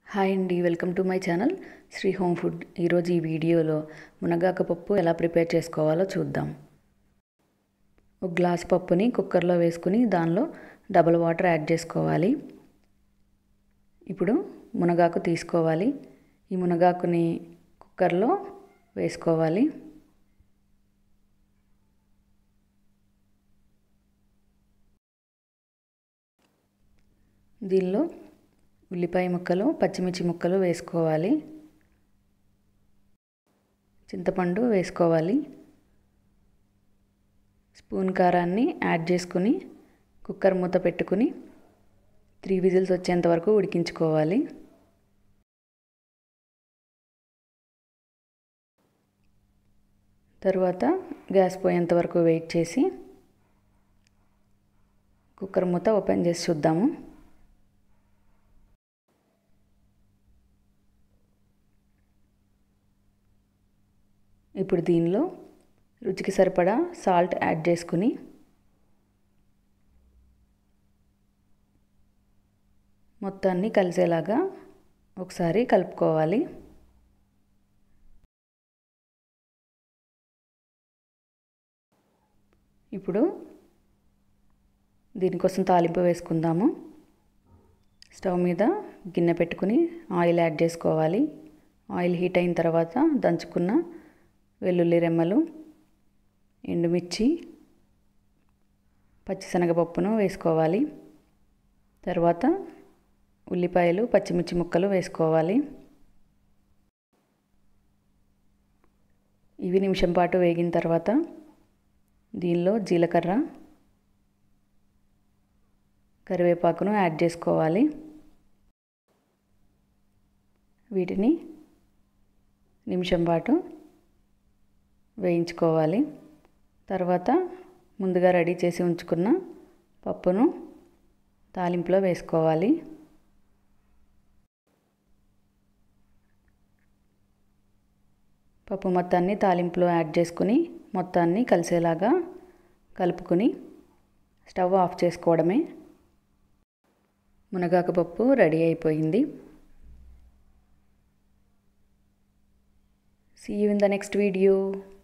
Hi అండి welcome to my channel Sri home food ఈరోజు ఈ వీడియోలో మునగాకు పప్పు ఎలా ప్రిపేర్ చేసుకోవాలో చూద్దాం ఒక గ్లాస్ పప్పుని కుక్కర్లో వేసుకుని దానిలో డబల్ వాటర్ యాడ్ చేసుకోవాలి ఇప్పుడు మునగాకు తీసుకోవాలి ఈ మునగాకుని కుక్కర్లో వేసుకోవాలి దీనిలో ఉల్లిపాయ ముక్కలు పచ్చిమిర్చి ముక్కలు వేసుకోవాలి చింతపండు వేసుకోవాలి స్పూన్ కారాన్ని యాడ్ చేసుకుని కుక్కర్ మూత పెట్టుకుని త్రీ విజిల్స్ వచ్చేంత వరకు ఉడికించుకోవాలి తరువాత గ్యాస్ పోయేంత వరకు వెయిట్ చేసి కుక్కర్ మూత ఓపెన్ చేసి చూద్దాము ఇప్పుడు దీనిలో రుచికి సరిపడా సాల్ట్ యాడ్ చేసుకుని మొత్తాన్ని కలిసేలాగా ఒకసారి కలుపుకోవాలి ఇప్పుడు దీనికోసం తాలింపు వేసుకుందాము స్టవ్ మీద గిన్నె పెట్టుకుని ఆయిల్ యాడ్ చేసుకోవాలి ఆయిల్ హీట్ అయిన తర్వాత దంచుకున్న వెల్లుల్లి రెమ్మలు ఎండుమిర్చి పచ్చిశనగపప్పును వేసుకోవాలి తర్వాత ఉల్లిపాయలు పచ్చిమిర్చి ముక్కలు వేసుకోవాలి ఇవి నిమిషం పాటు వేగిన తర్వాత దీనిలో జీలకర్ర కరివేపాకును యాడ్ చేసుకోవాలి వీటిని నిమిషం పాటు వేయించుకోవాలి తర్వాత ముందుగా రెడీ చేసి ఉంచుకున్న పప్పును తాలింపులో వేసుకోవాలి పప్పు మొత్తాన్ని తాలింపులో యాడ్ చేసుకుని మొత్తాన్ని కలిసేలాగా కలుపుకొని స్టవ్ ఆఫ్ చేసుకోవడమే మునగాకు పప్పు రెడీ అయిపోయింది See you in the next video.